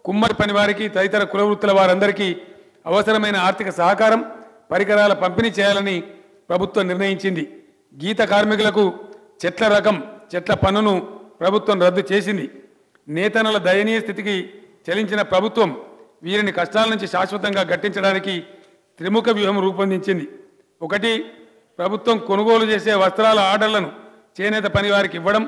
కుమ్మరి పని వారికి తదితర కుల వృత్తుల వారందరికీ అవసరమైన ఆర్థిక సహకారం పరికరాల పంపిణీ చేయాలని ప్రభుత్వం నిర్ణయించింది గీత కార్మికులకు చెట్ల రకం చెట్ల పన్నును ప్రభుత్వం రద్దు చేసింది నేతనల దయనీయ స్థితికి చెలించిన ప్రభుత్వం వీరిని కష్టాల నుంచి శాశ్వతంగా గట్టించడానికి త్రిముఖ వ్యూహం రూపొందించింది ఒకటి ప్రభుత్వం కొనుగోలు చేసే వస్త్రాల ఆర్డర్లను చేనేత పని వారికి ఇవ్వడం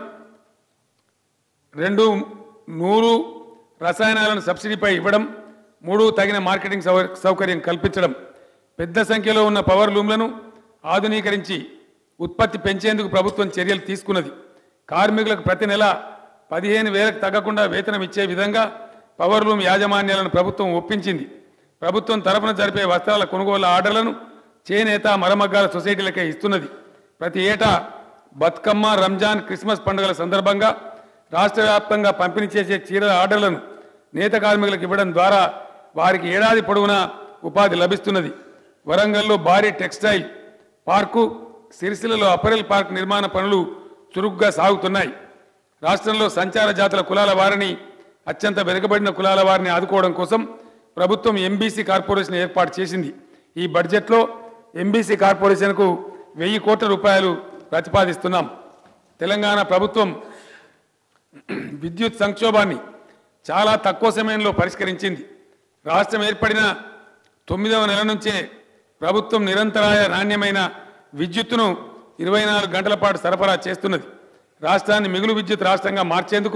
రెండు నూరు రసాయనాలను సబ్సిడీపై ఇవ్వడం మూడు తగిన మార్కెటింగ్ సౌ సౌకర్యం కల్పించడం పెద్ద సంఖ్యలో ఉన్న పవర్ లూమ్లను ఆధునీకరించి ఉత్పత్తి పెంచేందుకు ప్రభుత్వం చర్యలు తీసుకున్నది కార్మికులకు ప్రతి నెల పదిహేను వేలకు తగ్గకుండా వేతనం ఇచ్చే విధంగా పవర్ లూమ్ యాజమాన్యాలను ప్రభుత్వం ఒప్పించింది ప్రభుత్వం తరపున జరిపే వస్త్రాల కొనుగోలు ఆర్డర్లను చేనేత మరమగ్గాల సొసైటీలకే ఇస్తున్నది ప్రతి ఏటా బతుకమ్మ రంజాన్ క్రిస్మస్ పండుగల సందర్భంగా రాష్ట్ర వ్యాప్తంగా పంపిణీ చేసే చీరల ఆర్డర్లను నేత కార్మికులకు ఇవ్వడం ద్వారా వారికి ఏడాది పొడవునా ఉపాధి లభిస్తున్నది వరంగల్లో భారీ టెక్స్టైల్ పార్కు సిరిసిల్లలో అపరెల్ పార్క్ నిర్మాణ పనులు చురుగ్గా సాగుతున్నాయి రాష్ట్రంలో సంచార జాతుల కులాల వారిని అత్యంత వెనుకబడిన కులాల వారిని ఆదుకోవడం కోసం ప్రభుత్వం ఎంబీసీ కార్పొరేషన్ ఏర్పాటు చేసింది ఈ బడ్జెట్లో ఎంబీసీ కార్పొరేషన్కు వెయ్యి కోట్ల రూపాయలు ప్రతిపాదిస్తున్నాం తెలంగాణ ప్రభుత్వం విద్యుత్ సంక్షోభాన్ని చాలా తక్కువ సమయంలో పరిష్కరించింది రాష్ట్రం ఏర్పడిన తొమ్మిదవ నెల నుంచే ప్రభుత్వం నిరంతరాయ నాణ్యమైన విద్యుత్తును ఇరవై నాలుగు గంటల పాటు సరఫరా చేస్తున్నది రాష్ట్రాన్ని మిగులు విద్యుత్ రాష్ట్రంగా మార్చేందుకు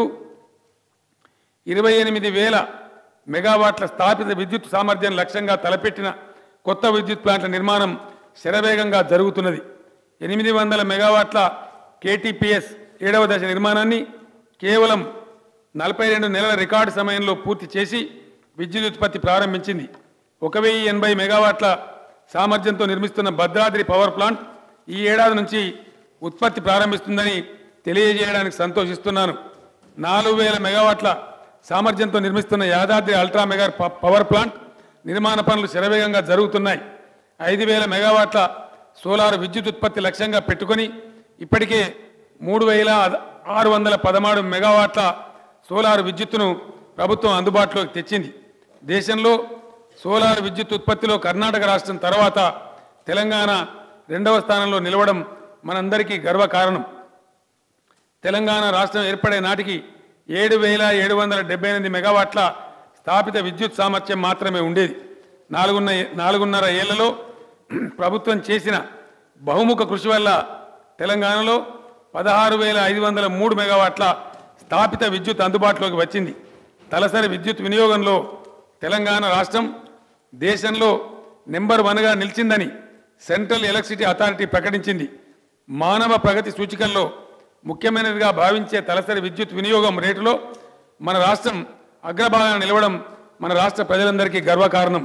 ఇరవై ఎనిమిది వేల మెగావాట్ల స్థాపిత విద్యుత్ సామర్థ్యం లక్ష్యంగా తలపెట్టిన కొత్త విద్యుత్ ప్లాంట్ల నిర్మాణం శరవేగంగా జరుగుతున్నది ఎనిమిది వందల మెగావాట్ల కేటీపీఎస్ ఏడవ దశ నిర్మాణాన్ని కేవలం నలభై రెండు నెలల రికార్డు సమయంలో పూర్తి చేసి విద్యుత్ ఉత్పత్తి ప్రారంభించింది ఒక వెయ్యి ఎనభై మెగావాట్ల సామర్థ్యంతో నిర్మిస్తున్న భద్రాద్రి పవర్ ప్లాంట్ ఈ ఏడాది నుంచి ఉత్పత్తి ప్రారంభిస్తుందని తెలియజేయడానికి సంతోషిస్తున్నాను నాలుగు వేల మెగావాట్ల సామర్థ్యంతో నిర్మిస్తున్న యాదాద్రి అల్ట్రా మెగా ప- పవర్ ప్లాంట్ నిర్మాణ పనులు శరవేగంగా జరుగుతున్నాయి ఐదు వేల మెగావాట్ల సోలార్ విద్యుత్ ఉత్పత్తి లక్ష్యంగా పెట్టుకొని ఇప్పటికే మూడు వేల ఆరు వందల పదమూడు మెగావాట్ల సోలార్ విద్యుత్తును ప్రభుత్వం అందుబాటులోకి తెచ్చింది దేశంలో సోలార్ విద్యుత్ ఉత్పత్తిలో కర్ణాటక రాష్ట్రం తర్వాత తెలంగాణ రెండవ స్థానంలో నిలవడం మనందరికీ గర్వకారణం తెలంగాణ రాష్ట్రం ఏర్పడే నాటికి ఏడు వేల ఏడు వందల డెబ్బై ఎనిమిది మెగావాట్ల స్థాపిత విద్యుత్ సామర్థ్యం మాత్రమే ఉండేది నాలుగున్న నాలుగున్నర ఏళ్లలో ప్రభుత్వం చేసిన బహుముఖ కృషి వల్ల తెలంగాణలో పదహారు వేల ఐదు వందల మూడు మెగావాట్ల స్థాపిత విద్యుత్ అందుబాటులోకి వచ్చింది తలసరి విద్యుత్ వినియోగంలో తెలంగాణ రాష్ట్రం దేశంలో నెంబర్ వన్గా నిలిచిందని సెంట్రల్ ఎలక్ట్రిసిటీ అథారిటీ ప్రకటించింది మానవ ప్రగతి సూచికల్లో ముఖ్యమైనదిగా భావించే తలసరి విద్యుత్ వినియోగం రేటులో మన రాష్ట్రం అగ్రభాగాన నిలవడం మన రాష్ట్ర ప్రజలందరికీ గర్వకారణం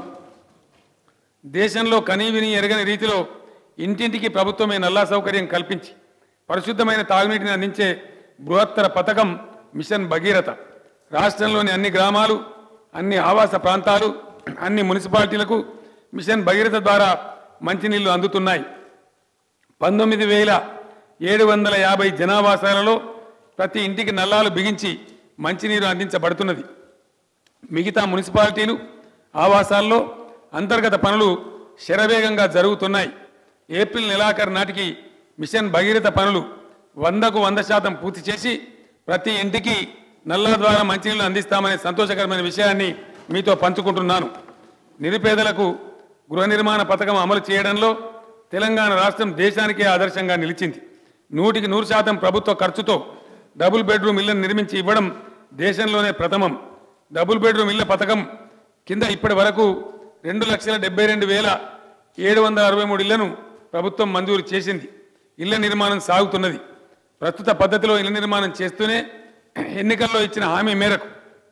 దేశంలో కనీవిని ఎరగని రీతిలో ఇంటింటికి ప్రభుత్వమే నల్లా సౌకర్యం కల్పించి పరిశుద్ధమైన తాగునీటిని అందించే బృహత్తర పథకం మిషన్ భగీరథ రాష్ట్రంలోని అన్ని గ్రామాలు అన్ని ఆవాస ప్రాంతాలు అన్ని మున్సిపాలిటీలకు మిషన్ భగీరథ ద్వారా మంచినీళ్లు అందుతున్నాయి పంతొమ్మిది వేల ఏడు వందల యాభై జనావాసాలలో ప్రతి ఇంటికి నల్లాలు బిగించి మంచినీరు అందించబడుతున్నది మిగతా మున్సిపాలిటీలు ఆవాసాల్లో అంతర్గత పనులు శరవేగంగా జరుగుతున్నాయి ఏప్రిల్ నెలాఖరు నాటికి మిషన్ భగీరథ పనులు వందకు వంద శాతం పూర్తి చేసి ప్రతి ఇంటికి నల్లా ద్వారా మంచినీళ్ళు అందిస్తామనే సంతోషకరమైన విషయాన్ని మీతో పంచుకుంటున్నాను నిరుపేదలకు గృహ నిర్మాణ పథకం అమలు చేయడంలో తెలంగాణ రాష్ట్రం దేశానికే ఆదర్శంగా నిలిచింది నూటికి నూరు శాతం ప్రభుత్వ ఖర్చుతో డబుల్ బెడ్రూమ్ ఇళ్లను నిర్మించి ఇవ్వడం దేశంలోనే ప్రథమం డబుల్ బెడ్రూమ్ ఇళ్ల పథకం కింద ఇప్పటి వరకు రెండు లక్షల డెబ్బై రెండు వేల ఏడు వందల అరవై మూడు ఇళ్లను ప్రభుత్వం మంజూరు చేసింది ఇళ్ల నిర్మాణం సాగుతున్నది ప్రస్తుత పద్ధతిలో ఇళ్ల నిర్మాణం చేస్తూనే ఎన్నికల్లో ఇచ్చిన హామీ మేరకు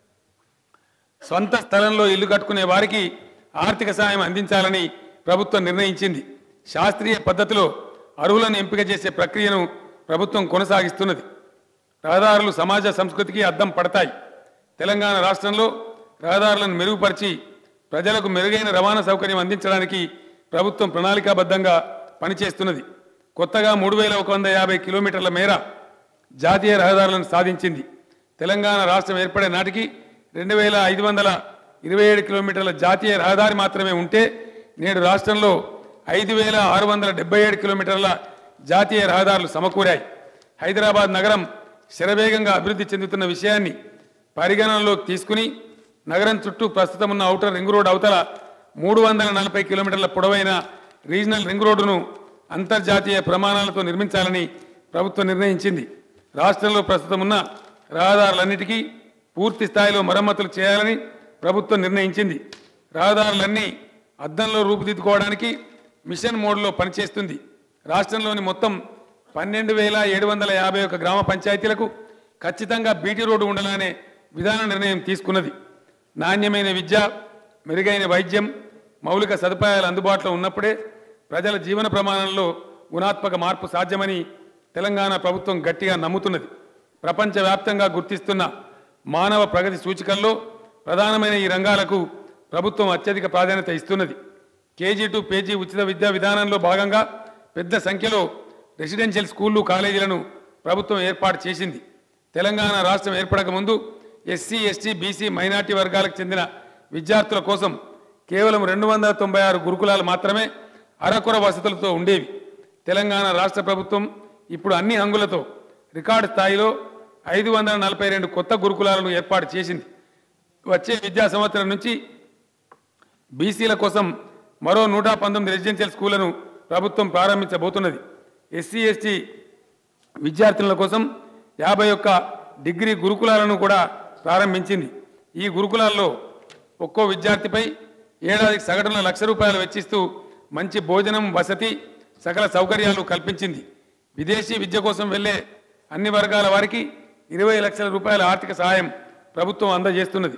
సొంత స్థలంలో ఇల్లు కట్టుకునే వారికి ఆర్థిక సాయం అందించాలని ప్రభుత్వం నిర్ణయించింది శాస్త్రీయ పద్ధతిలో అర్హులను ఎంపిక చేసే ప్రక్రియను ప్రభుత్వం కొనసాగిస్తున్నది రహదారులు సమాజ సంస్కృతికి అద్దం పడతాయి తెలంగాణ రాష్ట్రంలో రహదారులను మెరుగుపరిచి ప్రజలకు మెరుగైన రవాణా సౌకర్యం అందించడానికి ప్రభుత్వం ప్రణాళికాబద్ధంగా పనిచేస్తున్నది కొత్తగా మూడు వేల ఒక వంద యాభై కిలోమీటర్ల మేర జాతీయ రహదారులను సాధించింది తెలంగాణ రాష్ట్రం ఏర్పడే నాటికి రెండు వేల ఐదు వందల ఇరవై ఏడు కిలోమీటర్ల జాతీయ రహదారి మాత్రమే ఉంటే నేడు రాష్ట్రంలో ఐదు వేల ఆరు వందల డెబ్బై ఏడు కిలోమీటర్ల జాతీయ రహదారులు సమకూరాయి హైదరాబాద్ నగరం శరవేగంగా అభివృద్ధి చెందుతున్న విషయాన్ని పరిగణనలోకి తీసుకుని నగరం చుట్టూ ప్రస్తుతం ఉన్న ఔటర్ రింగ్ రోడ్ అవతల మూడు వందల నలభై కిలోమీటర్ల పొడవైన రీజనల్ రింగ్ రోడ్డును అంతర్జాతీయ ప్రమాణాలతో నిర్మించాలని ప్రభుత్వం నిర్ణయించింది రాష్ట్రంలో ప్రస్తుతం ఉన్న రహదారులన్నిటికీ పూర్తి స్థాయిలో మరమ్మతులు చేయాలని ప్రభుత్వం నిర్ణయించింది రహదారులన్నీ అద్దంలో రూపుదిద్దుకోవడానికి మిషన్ మోడ్లో పనిచేస్తుంది రాష్ట్రంలోని మొత్తం పన్నెండు వేల ఏడు వందల యాభై ఒక గ్రామ పంచాయతీలకు ఖచ్చితంగా బీటీ రోడ్డు ఉండాలనే విధాన నిర్ణయం తీసుకున్నది నాణ్యమైన విద్య మెరుగైన వైద్యం మౌలిక సదుపాయాలు అందుబాటులో ఉన్నప్పుడే ప్రజల జీవన ప్రమాణంలో గుణాత్మక మార్పు సాధ్యమని తెలంగాణ ప్రభుత్వం గట్టిగా నమ్ముతున్నది ప్రపంచవ్యాప్తంగా గుర్తిస్తున్న మానవ ప్రగతి సూచికల్లో ప్రధానమైన ఈ రంగాలకు ప్రభుత్వం అత్యధిక ప్రాధాన్యత ఇస్తున్నది కేజీ టు పేజీ ఉచిత విద్యా విధానంలో భాగంగా పెద్ద సంఖ్యలో రెసిడెన్షియల్ స్కూళ్లు కాలేజీలను ప్రభుత్వం ఏర్పాటు చేసింది తెలంగాణ రాష్ట్రం ఏర్పడక ముందు ఎస్సీ ఎస్టీ బీసీ మైనార్టీ వర్గాలకు చెందిన విద్యార్థుల కోసం కేవలం రెండు వందల తొంభై ఆరు గురుకులాలు మాత్రమే అరకొర వసతులతో ఉండేవి తెలంగాణ రాష్ట్ర ప్రభుత్వం ఇప్పుడు అన్ని హంగులతో రికార్డు స్థాయిలో ఐదు వందల నలభై రెండు కొత్త గురుకులాలను ఏర్పాటు చేసింది వచ్చే విద్యా సంవత్సరం నుంచి బీసీల కోసం మరో నూట పంతొమ్మిది రెసిడెన్షియల్ స్కూళ్లను ప్రభుత్వం ప్రారంభించబోతున్నది ఎస్సీ ఎస్టీ విద్యార్థుల కోసం యాభై ఒక్క డిగ్రీ గురుకులాలను కూడా ప్రారంభించింది ఈ గురుకులాల్లో ఒక్కో విద్యార్థిపై ఏడాదికి సగటున లక్ష రూపాయలు వెచ్చిస్తూ మంచి భోజనం వసతి సకల సౌకర్యాలు కల్పించింది విదేశీ విద్య కోసం వెళ్ళే అన్ని వర్గాల వారికి ఇరవై లక్షల రూపాయల ఆర్థిక సహాయం ప్రభుత్వం అందజేస్తున్నది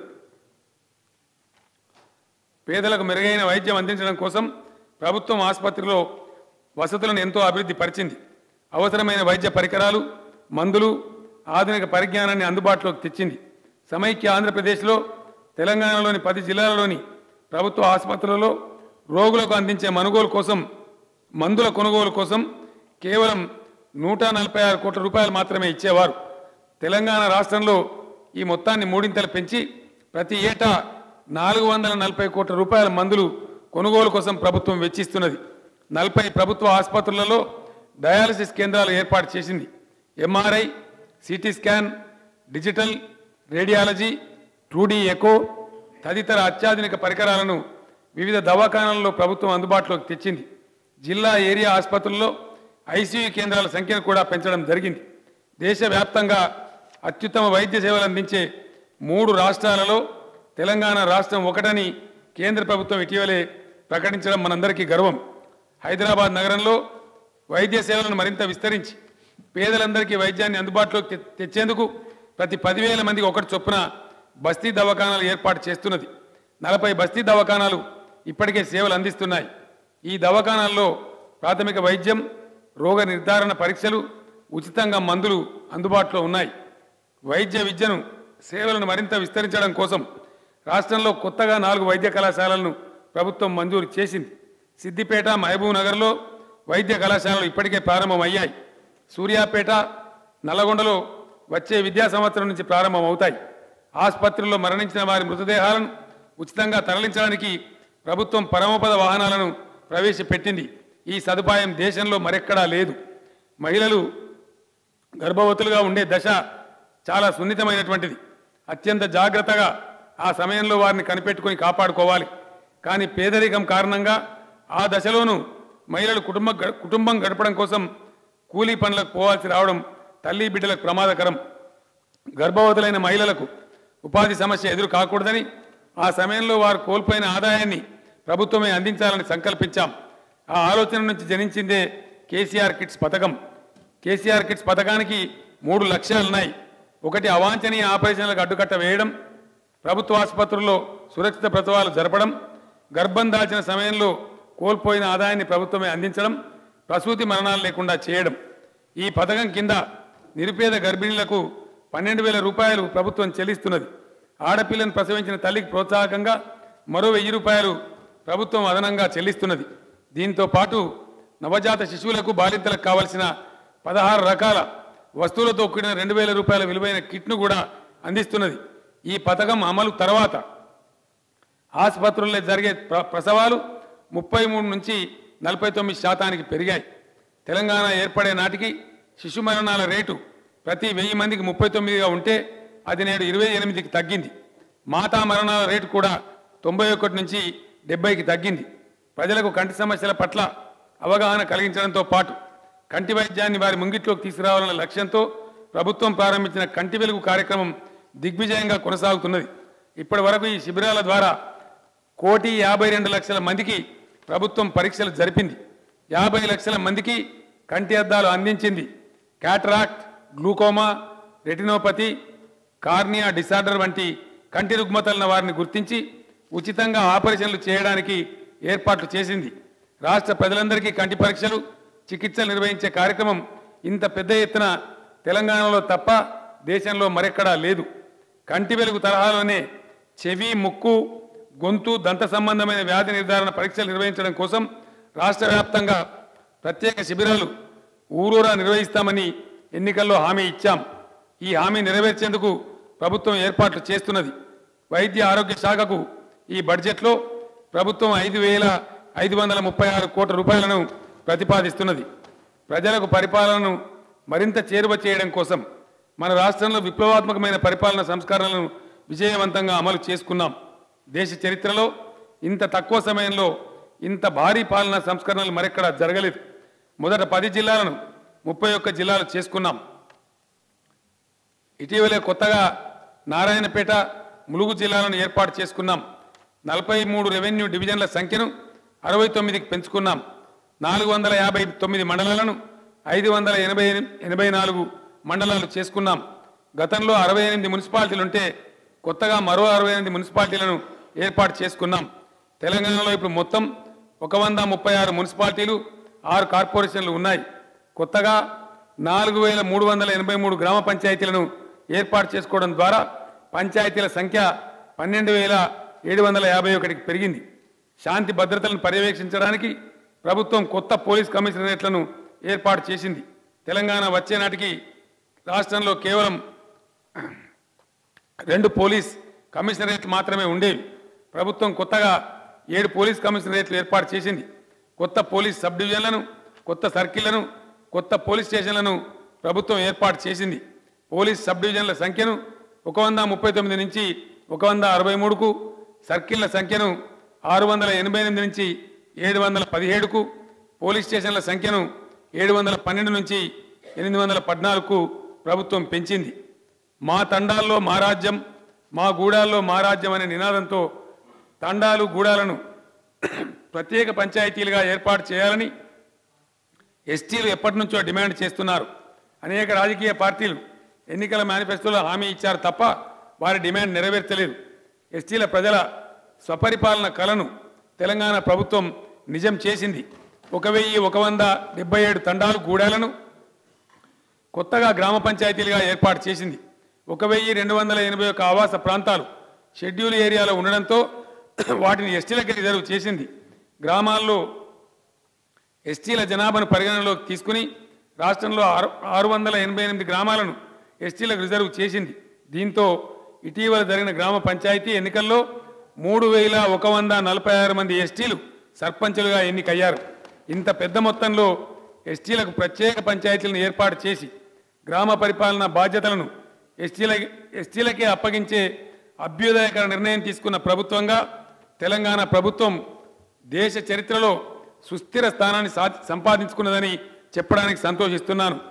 పేదలకు మెరుగైన వైద్యం అందించడం కోసం ప్రభుత్వం ఆసుపత్రిలో వసతులను ఎంతో అభివృద్ధి పరిచింది అవసరమైన వైద్య పరికరాలు మందులు ఆధునిక పరిజ్ఞానాన్ని అందుబాటులోకి తెచ్చింది సమైక్య ఆంధ్రప్రదేశ్లో తెలంగాణలోని పది జిల్లాలలోని ప్రభుత్వ ఆసుపత్రులలో రోగులకు అందించే మనుగోలు కోసం మందుల కొనుగోలు కోసం కేవలం నూట నలభై ఆరు కోట్ల రూపాయలు మాత్రమే ఇచ్చేవారు తెలంగాణ రాష్ట్రంలో ఈ మొత్తాన్ని మూడింతలు పెంచి ప్రతి ఏటా నాలుగు వందల నలభై కోట్ల రూపాయల మందులు కొనుగోలు కోసం ప్రభుత్వం వెచ్చిస్తున్నది నలభై ప్రభుత్వ ఆసుపత్రులలో డయాలసిస్ కేంద్రాలు ఏర్పాటు చేసింది MRI CT scan digital radiology two D echo తదితర అత్యాధునిక పరికరాలను వివిధ దవాఖానాల్లో ప్రభుత్వం అందుబాటులోకి తెచ్చింది జిల్లా ఏరియా ఆసుపత్రుల్లో ఐసీయూ కేంద్రాల సంఖ్యను కూడా పెంచడం జరిగింది దేశవ్యాప్తంగా అత్యుత్తమ వైద్య సేవలు అందించే మూడు రాష్ట్రాలలో తెలంగాణ రాష్ట్రం ఒకటని కేంద్ర ప్రభుత్వం ఇటీవలే ప్రకటించడం మనందరికీ గర్వం హైదరాబాద్ నగరంలో వైద్య సేవలను మరింత విస్తరించి పేదలందరికీ వైద్యాన్ని అందుబాటులోకి తె- తెచ్చేందుకు ప్రతి పదివేల మందికి ఒకటి చొప్పున బస్తీ దవాఖానాలు ఏర్పాటు చేస్తున్నది నలభై బస్తీ దవాఖానాలు ఇప్పటికే సేవలు అందిస్తున్నాయి ఈ దవాఖానాల్లో ప్రాథమిక వైద్యం రోగ నిర్ధారణ పరీక్షలు ఉచితంగా మందులు అందుబాటులో ఉన్నాయి వైద్య విద్యను సేవలను మరింత విస్తరించడం కోసం రాష్ట్రంలో కొత్తగా నాలుగు వైద్య కళాశాలలను ప్రభుత్వం మంజూరు చేసింది సిద్దిపేట మహబూబ్ నగర్లో వైద్య కళాశాలలు ఇప్పటికే ప్రారంభమయ్యాయి సూర్యాపేట నల్లగొండలో వచ్చే విద్యా సంవత్సరం నుంచి ప్రారంభమవుతాయి ఆసుపత్రుల్లో మరణించిన వారి మృతదేహాలను ఉచితంగా తరలించడానికి ప్రభుత్వం పరమపద వాహనాలను ప్రవేశపెట్టింది ఈ సదుపాయం దేశంలో మరెక్కడా లేదు మహిళలు గర్భవతులుగా ఉండే దశ చాలా సున్నితమైనటువంటిది అత్యంత జాగ్రత్తగా ఆ సమయంలో వారిని కనిపెట్టుకొని కాపాడుకోవాలి కానీ పేదరికం కారణంగా ఆ దశలోనూ మహిళలు కుటుంబ గ- కుటుంబం గడపడం కోసం కూలీ పనులకు పోవాల్సి రావడం తల్లి బిడ్డలకు ప్రమాదకరం గర్భవతులైన మహిళలకు ఉపాధి సమస్య ఎదురు కాకూడదని ఆ సమయంలో వారు కోల్పోయిన ఆదాయాన్ని ప్రభుత్వమే అందించాలని సంకల్పించాం ఆ ఆలోచన నుంచి జనించిందే కేసీఆర్ కిట్స్ పథకం కేసీఆర్ కిట్స్ పథకానికి మూడు లక్ష్యాలున్నాయి ఒకటి అవాంఛనీయ ఆపరేషన్లకు అడ్డుకట్ట వేయడం ప్రభుత్వ ఆసుపత్రుల్లో సురక్షిత ప్రసవాలు జరపడం గర్భం దాల్చిన సమయంలో కోల్పోయిన ఆదాయాన్ని ప్రభుత్వమే అందించడం ప్రసూతి మరణాలు లేకుండా చేయడం ఈ పథకం కింద నిరుపేద గర్భిణీలకు పన్నెండు వేల రూపాయలు ప్రభుత్వం చెల్లిస్తున్నది ఆడపిల్లను ప్రసవించిన తల్లికి ప్రోత్సాహకంగా మరో వెయ్యి రూపాయలు ప్రభుత్వం అదనంగా చెల్లిస్తున్నది దీంతో పాటు నవజాత శిశువులకు బాలింతలకు కావలసిన పదహారు రకాల వస్తువులతో కూడిన రెండు వేల రూపాయల విలువైన కిట్ను కూడా అందిస్తున్నది ఈ పథకం అమలు తర్వాత ఆసుపత్రుల్లో జరిగే ప్ర- ప్రసవాలు ముప్పై మూడు నుంచి నలభై తొమ్మిది శాతానికి పెరిగాయి తెలంగాణ ఏర్పడే నాటికి శిశు మరణాల రేటు ప్రతి వెయ్యి మందికి ముప్పై తొమ్మిదిగా ఉంటే అది నేడు ఇరవై ఎనిమిదికి తగ్గింది మాతా మరణాల రేటు కూడా తొంభై ఒకటి నుంచి డెబ్బైకి తగ్గింది ప్రజలకు కంటి సమస్యల పట్ల అవగాహన కలిగించడంతో పాటు కంటి వైద్యాన్ని వారి ముంగిట్లోకి తీసుకురావాలన్న లక్ష్యంతో ప్రభుత్వం ప్రారంభించిన కంటి వెలుగు కార్యక్రమం దిగ్విజయంగా కొనసాగుతున్నది ఇప్పటి వరకు ఈ శిబిరాల ద్వారా కోటి యాభై రెండు లక్షల మందికి ప్రభుత్వం పరీక్షలు జరిపింది యాభై లక్షల మందికి కంటి అద్దాలు అందించింది cataract glaucoma retinopathy cornea disorder వంటి కంటి రుగ్మతలను వారిని గుర్తించి ఉచితంగా ఆపరేషన్లు చేయడానికి ఏర్పాట్లు చేసింది రాష్ట్ర ప్రజలందరికీ కంటి పరీక్షలు చికిత్సలు నిర్వహించే కార్యక్రమం ఇంత పెద్ద ఎత్తున తెలంగాణలో తప్ప దేశంలో మరెక్కడా లేదు కంటి వెలుగు తరహాలోనే చెవి ముక్కు గొంతు దంత సంబంధమైన వ్యాధి నిర్ధారణ పరీక్షలు నిర్వహించడం కోసం రాష్ట్ర వ్యాప్తంగా ప్రత్యేక శిబిరాలు ఊరూరా నిర్వహిస్తామని ఎన్నికల్లో హామీ ఇచ్చాం ఈ హామీ నెరవేర్చేందుకు ప్రభుత్వం ఏర్పాట్లు చేస్తున్నది వైద్య ఆరోగ్య శాఖకు ఈ బడ్జెట్లో ప్రభుత్వం ఐదు వేల ఐదు వందల ముప్పై ఆరు కోట్ల రూపాయలను ప్రతిపాదిస్తున్నది ప్రజలకు పరిపాలనను మరింత చేరువ చేయడం కోసం మన రాష్ట్రంలో విప్లవాత్మకమైన పరిపాలన సంస్కరణలను విజయవంతంగా అమలు చేసుకున్నాం దేశ చరిత్రలో ఇంత తక్కువ సమయంలో ఇంత భారీ పాలనా సంస్కరణలు మరెక్కడా జరగలేదు మొదట పది జిల్లాలను ముప్పై ఒక్క జిల్లాలు చేసుకున్నాం ఇటీవలే కొత్తగా నారాయణపేట ములుగు జిల్లాలను ఏర్పాటు చేసుకున్నాం నలభై మూడు రెవెన్యూ డివిజన్ల సంఖ్యను అరవై తొమ్మిదికి పెంచుకున్నాం నాలుగు వందల యాభై తొమ్మిది మండలాలను ఐదు వందల ఎనభై ఎని- ఎనభై నాలుగు మండలాలు చేసుకున్నాం గతంలో అరవై ఎనిమిది మున్సిపాలిటీలు ఉంటే కొత్తగా మరో అరవై ఎనిమిది మున్సిపాలిటీలను ఏర్పాటు చేసుకున్నాం తెలంగాణలో ఇప్పుడు మొత్తం ఒక వంద ముప్పై ఆరు మున్సిపాలిటీలు ఆరు కార్పొరేషన్లు ఉన్నాయి కొత్తగా నాలుగు వేల మూడు వందల ఎనభై మూడు గ్రామ పంచాయతీలను ఏర్పాటు చేసుకోవడం ద్వారా పంచాయతీల సంఖ్య పన్నెండు వేల ఏడు వందల యాభై ఒకటికి పెరిగింది శాంతి భద్రతలను పర్యవేక్షించడానికి ప్రభుత్వం కొత్త పోలీస్ కమిషనరేట్లను ఏర్పాటు చేసింది తెలంగాణ వచ్చే నాటికి రాష్ట్రంలో కేవలం రెండు పోలీస్ కమిషనరేట్లు మాత్రమే ఉండేవి ప్రభుత్వం కొత్తగా ఏడు పోలీస్ కమిషనరేట్లు ఏర్పాటు చేసింది కొత్త పోలీస్ సబ్ డివిజన్లను కొత్త సర్కిళ్లను కొత్త పోలీస్ స్టేషన్లను ప్రభుత్వం ఏర్పాటు చేసింది పోలీస్ సబ్ డివిజన్ల సంఖ్యను ఒక వంద ముప్పై తొమ్మిది నుంచి ఒక వంద అరవై మూడుకు సర్కిళ్ల సంఖ్యను ఆరు వందల ఎనభై ఎనిమిది నుంచి ఏడు వందల పదిహేడుకు పోలీస్ స్టేషన్ల సంఖ్యను ఏడు వందల పన్నెండు నుంచి ఎనిమిది వందల పద్నాలుగుకు ప్రభుత్వం పెంచింది మా తండాల్లో మా రాజ్యం మా గూడాల్లో మా రాజ్యం అనే నినాదంతో తండాలు గూడాలను ప్రత్యేక పంచాయతీలుగా ఏర్పాటు చేయాలని ఎస్టీలు ఎప్పటి నుంచో డిమాండ్ చేస్తున్నారు అనేక రాజకీయ పార్టీలు ఎన్నికల మేనిఫెస్టోలో హామీ ఇచ్చారు తప్ప వారి డిమాండ్ నెరవేర్చలేదు ఎస్టీల ప్రజల స్వపరిపాలన కలను తెలంగాణ ప్రభుత్వం నిజం చేసింది ఒక వెయ్యి ఒక వంద డెబ్బై ఏడు తండాలు గూడాలను కొత్తగా గ్రామ పంచాయతీలుగా ఏర్పాటు చేసింది ఒక వెయ్యి రెండు వందల ఎనభై ఒక్క ఆవాస ప్రాంతాలు షెడ్యూల్ ఏరియాలో ఉండడంతో వాటిని ఎస్టీలకి రిజర్వ్ చేసింది గ్రామాల్లో ఎస్టీల జనాభాను పరిగణనలోకి తీసుకుని రాష్ట్రంలో ఆరు ఆరు వందల ఎనభై ఎనిమిది గ్రామాలను ఎస్టీలకు రిజర్వ్ చేసింది దీంతో ఇటీవల జరిగిన గ్రామ పంచాయతీ ఎన్నికల్లో మూడు వేల ఒక వంద నలభై ఆరు మంది ఎస్టీలు సర్పంచులుగా ఎన్నికయ్యారు ఇంత పెద్ద మొత్తంలో ఎస్టీలకు ప్రత్యేక పంచాయతీలను ఏర్పాటు చేసి గ్రామ పరిపాలన బాధ్యతలను ఎస్టీల ఎస్టీలకే అప్పగించే అభ్యుదయకర నిర్ణయం తీసుకున్న ప్రభుత్వంగా తెలంగాణ ప్రభుత్వం దేశ చరిత్రలో సుస్థిర స్థానాన్ని సా సంపాదించుకున్నదని చెప్పడానికి సంతోషిస్తున్నాను